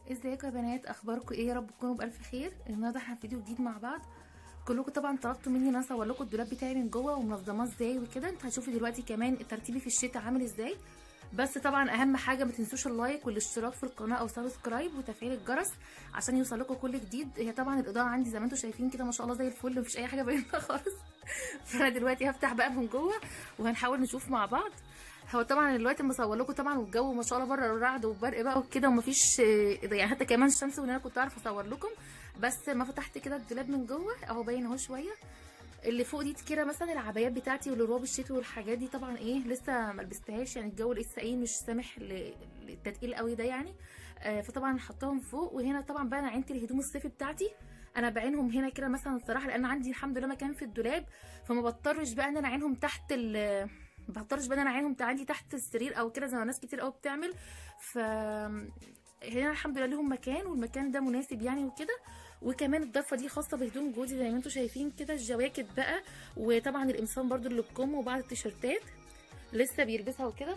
ازيكم يا بنات اخباركم ايه يا رب تكونوا بالف خير النهارده احنا في فيديو جديد مع بعض كلكم طبعا طلبتوا مني ان انا اصور لكم الدولاب بتاعي من جوه ومنظماه ازاي وكده انتوا هتشوفوا دلوقتي كمان ترتيبي في الشتاء عامل ازاي بس طبعا اهم حاجه ما تنسوش اللايك والاشتراك في القناه او سبسكرايب وتفعيل الجرس عشان يوصل لكم كل جديد هي طبعا الاضاءه عندي زي ما انتم شايفين كده ما شاء الله زي الفل مفيش اي حاجه باينه خالص فانا دلوقتي هفتح بقى من جوه وهنحاول نشوف مع بعض هو طبعا دلوقتي مصور لكم طبعا والجو ما شاء الله بره الرعد وبرق بقى وكده ومفيش يعني حتى كمان الشمس وان انا كنت اعرف اصور لكم بس ما فتحت كده الدولاب من جوه اهو باين اهو شويه اللي فوق دي كده مثلا العبايات بتاعتي والرواب الشتوي والحاجات دي طبعا ايه لسه ما لبستهاش يعني الجو لسه ايه مش سامح للتتقيل قوي ده يعني آه فطبعا حطاهم فوق وهنا طبعا بقى انا عينت الهدوم الصيفي بتاعتي انا بعينهم هنا كده مثلا الصراحه لان عندي الحمد لله مكان في الدولاب فما بضطرش بقى ان انا اعينهم تحت ال بضطرش بقى ان انا اعينهم عندي تحت السرير او كده زي ما ناس كتير قوي بتعمل ف هنا الحمد لله لهم مكان والمكان ده مناسب يعني وكده وكمان الضفه دي خاصه بهدوم جوزي زي ما انتم شايفين كده الجواكت بقى وطبعا القمصان برده اللي بكم وبعض التيشيرتات لسه بيلبسها وكده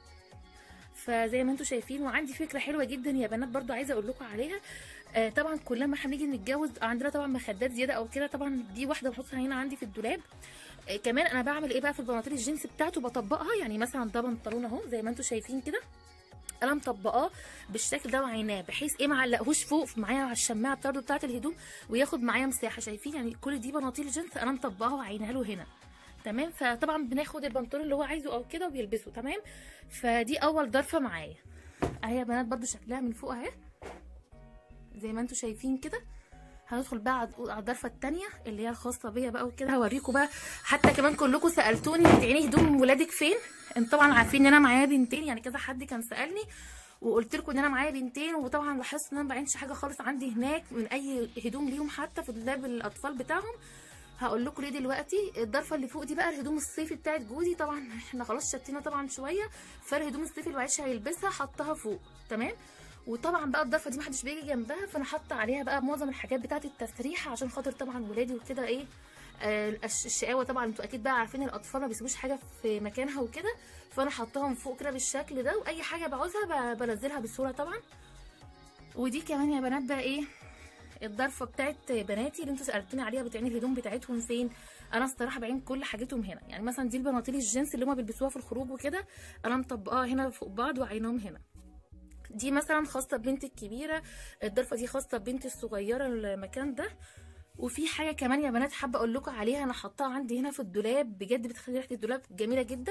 فزي ما انتم شايفين وعندي فكره حلوه جدا يا بنات برضو عايزه اقول لكم عليها آه طبعا كل ما هنيجي نتجوز عندنا طبعا مخدات زياده او كده طبعا دي واحده بحطها هنا عندي في الدولاب آه كمان انا بعمل ايه بقى في البناطيل الجينز بتاعته بطبقها يعني مثلا ده بنطلون اهو زي ما انتم شايفين كده انا مطبقاه بالشكل ده وعيناه بحيث ايه ما علقهوش فوق معايا على الشماعه بتاعته بتاعه الهدوم وياخد معايا مساحه شايفين يعني كل دي بناطيل جينز انا مطبقاها وعينها له هنا تمام فطبعا بناخد البنطلون اللي هو عايزه او كده وبيلبسه تمام فدي اول ضرفه معايا اهي يا بنات برده شكلها من فوق اهي زي ما انتم شايفين كده هندخل بقى على الضرفه الثانيه اللي هي الخاصه بيا بقى وكده هوريكم بقى حتى كمان كلكم سالتوني بتعيني هدوم ولادك فين انتوا طبعا عارفين ان انا معايا بنتين يعني كذا حد كان سالني وقلت لكم ان انا معايا بنتين وطبعا لاحظت ان انا ما بعينش حاجه خالص عندي هناك من اي هدوم ليهم حتى في دولاب الاطفال بتاعهم هقول لكم ليه دلوقتي الضرفه اللي فوق دي بقى الهدوم الصيفي بتاعت جوزي طبعا احنا خلاص شتينا طبعا شويه فالهدوم الصيفي اللي معيش هيلبسها حطها فوق تمام وطبعا بقى الضرفه دي محدش بيجي جنبها فانا حاطه عليها بقى معظم الحاجات بتاعت التسريحه عشان خاطر طبعا ولادي وكده ايه آه الشقاوه طبعا انتوا اكيد بقى عارفين الاطفال ما بيسيبوش حاجه في مكانها وكده فانا حطاهم فوق كده بالشكل ده واي حاجه بعوزها بنزلها بسهوله طبعا ودي كمان يا بنات بقى ايه الضرفه بتاعت بناتي اللي انتوا سالتوني عليها بتعين الهدوم بتاعتهم فين انا الصراحه بعين كل حاجتهم هنا يعني مثلا دي البناطيل الجينز اللي هما بيلبسوها في الخروج وكده انا مطبقاها هنا فوق بعض وعينهم هنا دي مثلا خاصه ببنتي الكبيره الضرفه دي خاصه ببنتي الصغيره المكان ده وفي حاجه كمان يا بنات حابه اقول لكم عليها انا حطاها عندي هنا في الدولاب بجد بتخلي ريحه الدولاب جميله جدا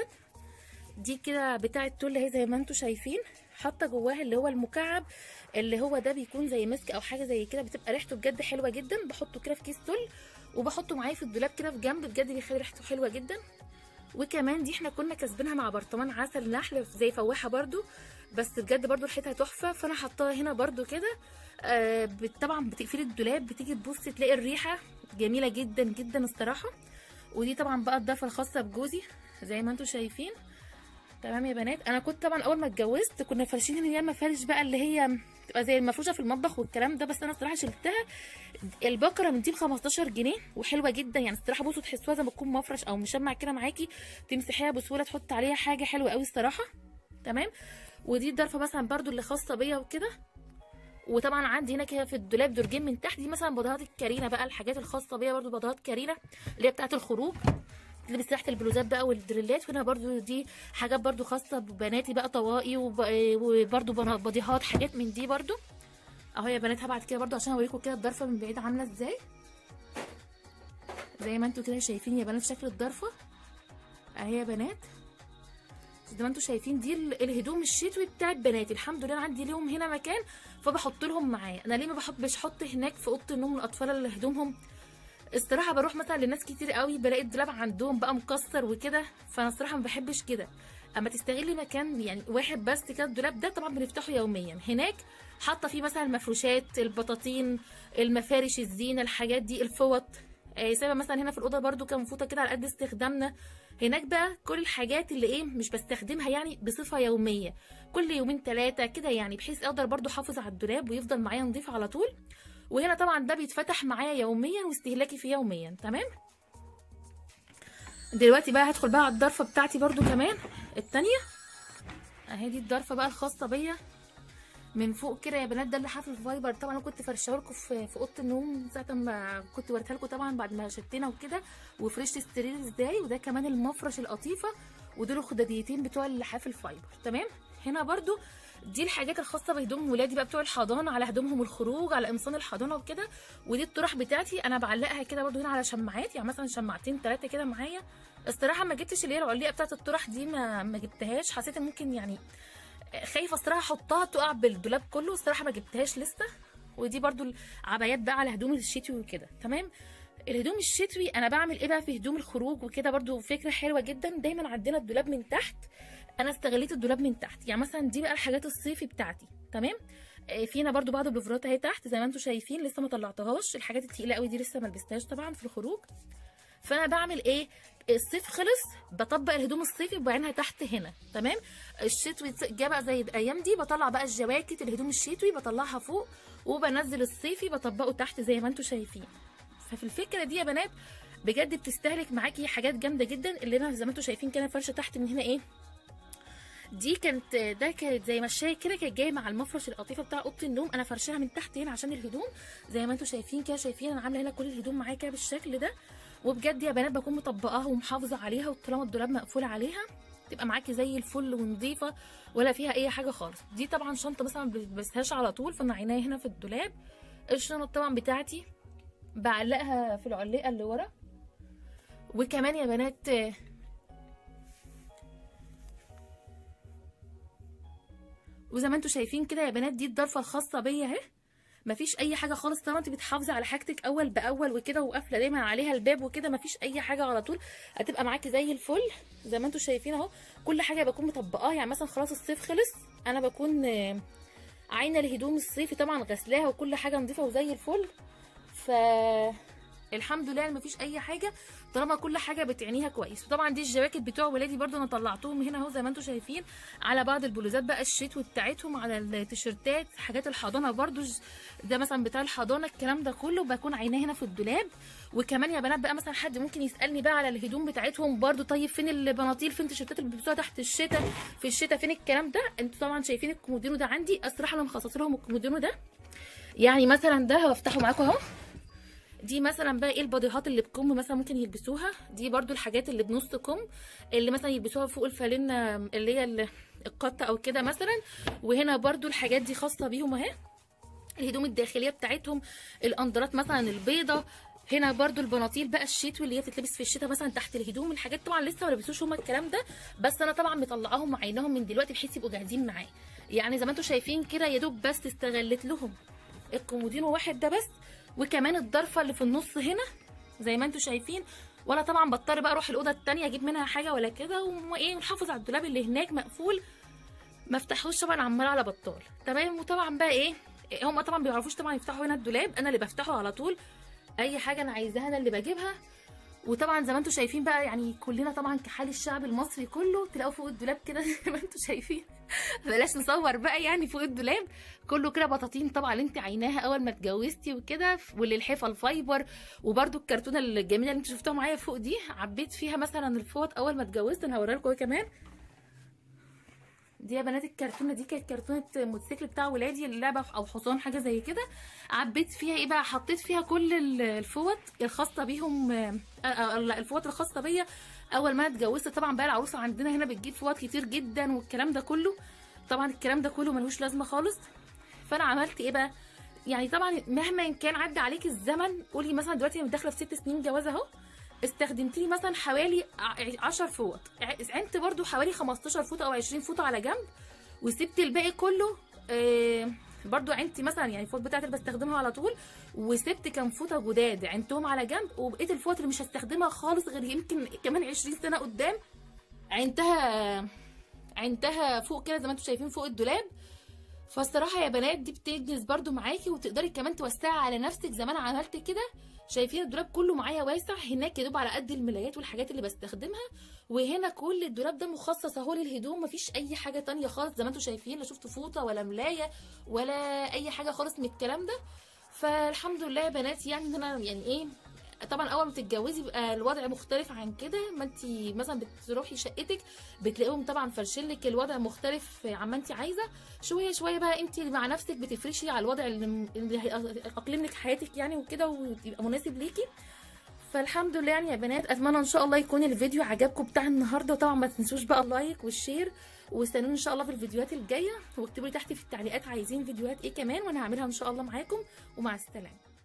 دي كده بتاعه تول اهي زي ما انتم شايفين حاطه جواها اللي هو المكعب اللي هو ده بيكون زي مسك او حاجه زي كده بتبقى ريحته بجد حلوه جدا بحطه كده في كيس تول وبحطه معايا في الدولاب كده في جنب بجد بيخلي ريحته حلوه جدا وكمان دي احنا كنا كاسبينها مع برطمان عسل نحل زي فواحه برده بس بجد برده ريحتها تحفه فانا حطاها هنا برده كده آه طبعا بتقفلي الدولاب بتيجي تبصي تلاقي الريحه جميله جدا جدا الصراحه ودي طبعا بقى الضفه الخاصه بجوزي زي ما انتم شايفين تمام يا بنات انا كنت طبعا اول ما اتجوزت كنا فارشين اللي هي مفارش بقى اللي هي تبقى زي المفروشه في المطبخ والكلام ده بس انا الصراحه شلتها البقره من دي ب 15 جنيه وحلوه جدا يعني الصراحه بصوا تحسوها زي ما تكون مفرش او مشمع كده معاكي تمسحيها بسهوله تحط عليها حاجه حلوه قوي الصراحه تمام ودي الضرفه مثلا برده اللي خاصه بيا وكده وطبعا عندي هنا كده في الدولاب درجين من تحت دي مثلا بضهات الكارينا بقى الحاجات الخاصه بيا برده بضهات كارينا اللي هي بتاعه الخروج اللي تحت البلوزات بقى والدريلات وهنا برده دي حاجات برده خاصه ببناتي بقى طواقي وبرده بضيهات حاجات من دي برده اهو يا بنات هبعت كده برده عشان اوريكم كده الضرفه من بعيد عامله ازاي زي ما انتوا كده شايفين يا بنات شكل الضرفه اهي يا بنات زي ما انتوا شايفين دي الهدوم الشتوي بتاعت بناتي الحمد لله عندي ليهم هنا مكان فبحط لهم معايا انا ليه ما بحبش احط هناك في اوضه النوم الاطفال اللي هدومهم الصراحه بروح مثلا لناس كتير قوي بلاقي الدولاب عندهم بقى مكسر وكده فانا الصراحه ما بحبش كده اما تستغلي مكان يعني واحد بس كده الدولاب ده طبعا بنفتحه يوميا هناك حاطه فيه مثلا المفروشات البطاطين المفارش الزينه الحاجات دي الفوط آه سايبه مثلا هنا في الاوضه برده كام فوطه كده على قد استخدامنا هناك بقى كل الحاجات اللي ايه مش بستخدمها يعني بصفه يوميه كل يومين ثلاثه كده يعني بحيث اقدر برده احافظ على الدولاب ويفضل معايا نضيف على طول وهنا طبعا ده بيتفتح معايا يوميا واستهلاكي فيه يوميا تمام دلوقتي بقى هدخل بقى على الضرفه بتاعتي برده كمان التانية اهي دي الضرفه بقى الخاصه بيا من فوق كده يا بنات ده اللي حافل فايبر طبعا انا كنت فرشاه لكم في في اوضه النوم ساعه ما كنت وريتها لكم طبعا بعد ما شتينا وكده وفرشت السرير ازاي وده كمان المفرش القطيفه ودول الخداديتين بتوع اللحاف الفايبر تمام هنا برضو دي الحاجات الخاصه بهدوم ولادي بقى بتوع الحضانه على هدومهم الخروج على قمصان الحضانه وكده ودي الطرح بتاعتي انا بعلقها كده برضو هنا على شماعات يعني مثلا شماعتين ثلاثه كده معايا الصراحه ما جبتش اللي هي العليقه بتاعت الطرح دي ما ما جبتهاش حسيت إن ممكن يعني خايفه الصراحه احطها تقع بالدولاب كله الصراحه ما جبتهاش لسه ودي برضو العبايات بقى على هدوم الشتوي وكده تمام الهدوم الشتوي انا بعمل ايه بقى في هدوم الخروج وكده برضو فكره حلوه جدا دايما عندنا الدولاب من تحت انا استغليت الدولاب من تحت يعني مثلا دي بقى الحاجات الصيفي بتاعتي تمام آه، فينا برضو بعض البلوفرات اهي تحت زي ما انتم شايفين لسه ما طلعتهاش الحاجات التقيله قوي دي لسه ما لبستهاش طبعا في الخروج فانا بعمل ايه الصيف خلص بطبق الهدوم الصيفي وبعينها تحت هنا تمام الشتوي جه بقى زي الايام دي بطلع بقى الجواكت الهدوم الشتوي بطلعها فوق وبنزل الصيفي بطبقه تحت زي ما انتم شايفين ففي الفكره دي يا بنات بجد بتستهلك معاكي حاجات جامده جدا اللي انا زي ما انتم شايفين كده فرشه تحت من هنا ايه دي كانت ده كانت زي مشايه كده كانت جايه مع المفرش القطيفه بتاع اوضه النوم انا فرشاها من تحت هنا عشان الهدوم زي ما انتم شايفين كده شايفين انا عامله هنا كل الهدوم معايا كده بالشكل ده وبجد يا بنات بكون مطبقاها ومحافظه عليها وطالما الدولاب مقفول عليها تبقى معاكي زي الفل ونظيفه ولا فيها اي حاجه خالص دي طبعا شنطه مثلا ما بلبسهاش على طول فانا عيناها هنا في الدولاب الشنط طبعا بتاعتي بعلقها في العليقه اللي ورا وكمان يا بنات آه، وزي ما انتم شايفين كده يا بنات دي الضرفه الخاصه بيا اهي مفيش اي حاجه خالص طالما انت بتحافظي على حاجتك اول باول وكده وقافله دايما عليها الباب وكده مفيش اي حاجه على طول هتبقى معاكي زي الفل زي ما انتم شايفين اهو كل حاجه بكون مطبقاها يعني مثلا خلاص الصيف خلص انا بكون آه، عاينه الهدوم الصيفي طبعا غسلاها وكل حاجه نظيفه وزي الفل ف الحمد لله مفيش اي حاجه طالما كل حاجه بتعنيها كويس وطبعا دي الجواكت بتوع ولادي برضو انا طلعتهم هنا اهو زي ما انتم شايفين على بعض البلوزات بقى الشتوي بتاعتهم على التيشيرتات حاجات الحضانه برضو ج- ده مثلا بتاع الحضانه الكلام ده كله بكون عيناه هنا في الدولاب وكمان يا بنات بقى مثلا حد ممكن يسالني بقى على الهدوم بتاعتهم برضو طيب فين البناطيل فين التيشيرتات اللي بيلبسوها تحت الشتاء في الشتاء فين الكلام ده انتوا طبعا شايفين الكومودينو ده عندي الصراحه انا مخصصه لهم الكومودينو ده يعني مثلا ده هفتحه معاكم اهو دي مثلا بقى ايه الباديهات اللي بكم مثلا ممكن يلبسوها دي برضو الحاجات اللي بنص كم اللي مثلا يلبسوها فوق الفالينة اللي هي ال- القطة او كده مثلا وهنا برضو الحاجات دي خاصة بيهم اهي الهدوم الداخليه بتاعتهم الاندرات مثلا البيضه هنا برضو البناطيل بقى الشتوي اللي هي بتتلبس في الشتاء مثلا تحت الهدوم الحاجات طبعا لسه ما لبسوش هما الكلام ده بس انا طبعا مطلعاهم وعيناهم من دلوقتي بحيث يبقوا جاهزين معايا يعني زي ما انتم شايفين كده يا دوب بس استغلت لهم الكومودينو واحد ده بس وكمان الضرفه اللي في النص هنا زي ما انتم شايفين ولا طبعا بضطر بقى اروح الاوضه التانية اجيب منها حاجه ولا كده وايه ونحافظ على الدولاب اللي هناك مقفول ما افتحوش طبعا عمال على بطال تمام وطبعا بقى ايه هم طبعا بيعرفوش طبعا يفتحوا هنا الدولاب انا اللي بفتحه على طول اي حاجه انا عايزاها انا اللي بجيبها وطبعا زي ما انتم شايفين بقى يعني كلنا طبعا كحال الشعب المصري كله تلاقوا فوق الدولاب كده زي ما انتم شايفين بلاش نصور بقى يعني فوق الدولاب كله كده بطاطين طبعا اللي انت عيناها اول ما اتجوزتي وكده واللي الحفا الفايبر وبرده الكرتونه الجميله اللي انتوا شفتوها معايا فوق دي عبيت فيها مثلا الفوط اول ما اتجوزت انا هوريها لكم كمان دي يا بنات الكرتونه دي كانت كرتونه موتوسيكل بتاع ولادي اللعبه او حصان حاجه زي كده عبيت فيها ايه بقى حطيت فيها كل ال- الفوط الخاصه بيهم آه، آه، لا، الفوط الخاصه بيا اول ما اتجوزت طبعا بقى العروسه عندنا هنا بتجيب فوط كتير جدا والكلام ده كله طبعا الكلام ده كله ملوش لازمه خالص فانا عملت ايه بقى يعني طبعا مهما كان عدى عليك الزمن قولي مثلا دلوقتي انا داخله في ست سنين جواز اهو استخدمت لي مثلا حوالي 10 فوط عينت برضو حوالي 15 فوطه او 20 فوطه على جنب وسبت الباقي كله آه برضو عينتي مثلا يعني الفوط بتاعتي اللي بستخدمها على طول وسبت كام فوطه جداد عينتهم على جنب وبقيت الفوط اللي مش هستخدمها خالص غير يمكن كمان 20 سنه قدام عينتها عينتها فوق كده زي ما انتم شايفين فوق الدولاب فالصراحه يا بنات دي بتنجز برضو معاكي وتقدري كمان توسعي على نفسك زي ما انا عملت كده شايفين الدولاب كله معايا واسع هناك يا دوب على قد الملايات والحاجات اللي بستخدمها وهنا كل الدولاب ده مخصص اهو للهدوم مفيش اي حاجه تانية خالص زي ما انتم شايفين لا شفتوا فوطه ولا ملايه ولا اي حاجه خالص من الكلام ده فالحمد لله يا بنات يعني ان انا يعني ايه طبعا اول ما تتجوزي بيبقى الوضع مختلف عن كده ما انت مثلا بتروحي شقتك بتلاقيهم طبعا فرشين لك الوضع مختلف عما انت عايزه شويه شويه بقى انت مع نفسك بتفرشي على الوضع اللي, اللي هيأقلم لك حياتك يعني وكده ويبقى مناسب ليكي فالحمد لله يعني يا بنات اتمنى ان شاء الله يكون الفيديو عجبكم بتاع النهارده طبعا ما تنسوش بقى اللايك والشير واستنوني ان شاء الله في الفيديوهات الجايه واكتبوا لي تحت في التعليقات عايزين فيديوهات ايه كمان وانا هعملها ان شاء الله معاكم ومع السلامه